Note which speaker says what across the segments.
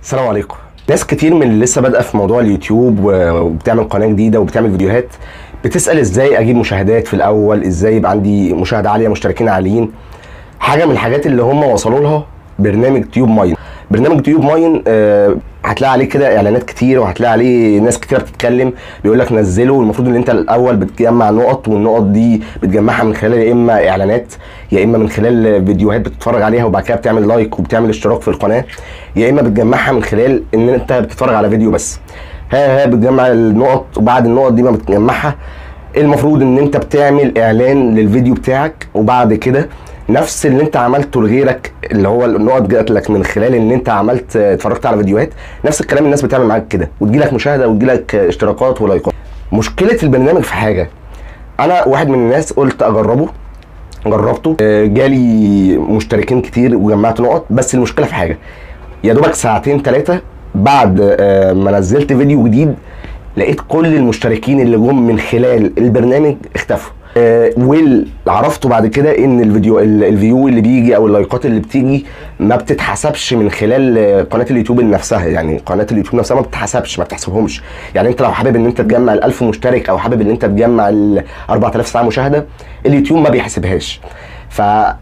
Speaker 1: السلام عليكم ناس كتير من اللي لسه بادئه في موضوع اليوتيوب وبتعمل قناه جديده وبتعمل فيديوهات بتسال ازاي اجيب مشاهدات في الاول ازاي يبقى عندي مشاهده عاليه مشتركين عاليين حاجه من الحاجات اللي هم وصلوا لها برنامج تيوب ماين برنامج تيوب ماين آه، هتلاقي عليه كده اعلانات كتير وهتلاقي عليه ناس كتير بتتكلم بيقول لك نزله والمفروض ان انت الاول بتجمع نقط والنقط دي بتجمعها من خلال يا اما اعلانات يا اما من خلال فيديوهات بتتفرج عليها وبعد كده بتعمل لايك وبتعمل اشتراك في القناه يا اما بتجمعها من خلال ان انت بتتفرج على فيديو بس ها ها بتجمع النقط وبعد النقط دي ما بتجمعها المفروض ان انت بتعمل اعلان للفيديو بتاعك وبعد كده نفس اللي انت عملته لغيرك اللي هو النقط جات لك من خلال ان انت عملت اتفرجت على فيديوهات نفس الكلام الناس بتعمل معاك كده وتجي لك مشاهده وتجي لك اشتراكات ولايكات مشكله البرنامج في حاجه انا واحد من الناس قلت اجربه جربته آه، جالي مشتركين كتير وجمعت نقط بس المشكله في حاجه يا دوبك ساعتين ثلاثه بعد آه، ما نزلت فيديو جديد لقيت كل المشتركين اللي جم من خلال البرنامج اختفوا آه، واللي عرفته بعد كده ان الفيديو ال- الفيو اللي بيجي او اللايكات اللي بتيجي ما بتتحسبش من خلال آه، قناه اليوتيوب نفسها يعني قناه اليوتيوب نفسها ما بتتحسبش ما بتحسبهمش يعني انت لو حابب ان انت تجمع ال 1000 مشترك او حابب ان انت تجمع ال 4000 ساعه مشاهده اليوتيوب ما بيحسبهاش ف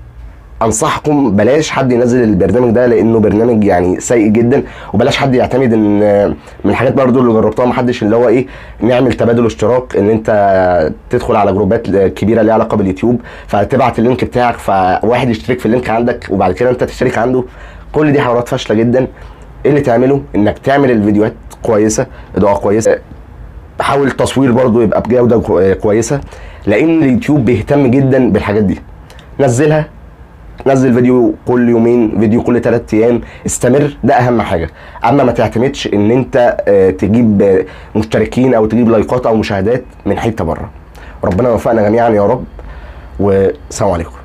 Speaker 1: انصحكم بلاش حد ينزل البرنامج ده لانه برنامج يعني سيء جدا وبلاش حد يعتمد ان من الحاجات برضو اللي جربتها محدش اللي هو ايه نعمل تبادل اشتراك ان انت تدخل على جروبات كبيره ليها علاقه باليوتيوب فتبعت اللينك بتاعك فواحد يشترك في اللينك عندك وبعد كده انت تشترك عنده كل دي حوارات فاشله جدا ايه اللي تعمله انك تعمل الفيديوهات كويسه اضاءه كويسه حاول التصوير برضو يبقى بجوده كو- كويسه لان اليوتيوب بيهتم جدا بالحاجات دي نزلها نزل فيديو كل يومين فيديو كل ثلاث ايام استمر ده اهم حاجه اما ما تعتمدش ان انت آه، تجيب آه، مشتركين او تجيب لايكات او مشاهدات من حته بره ربنا يوفقنا جميعا يا رب والسلام عليكم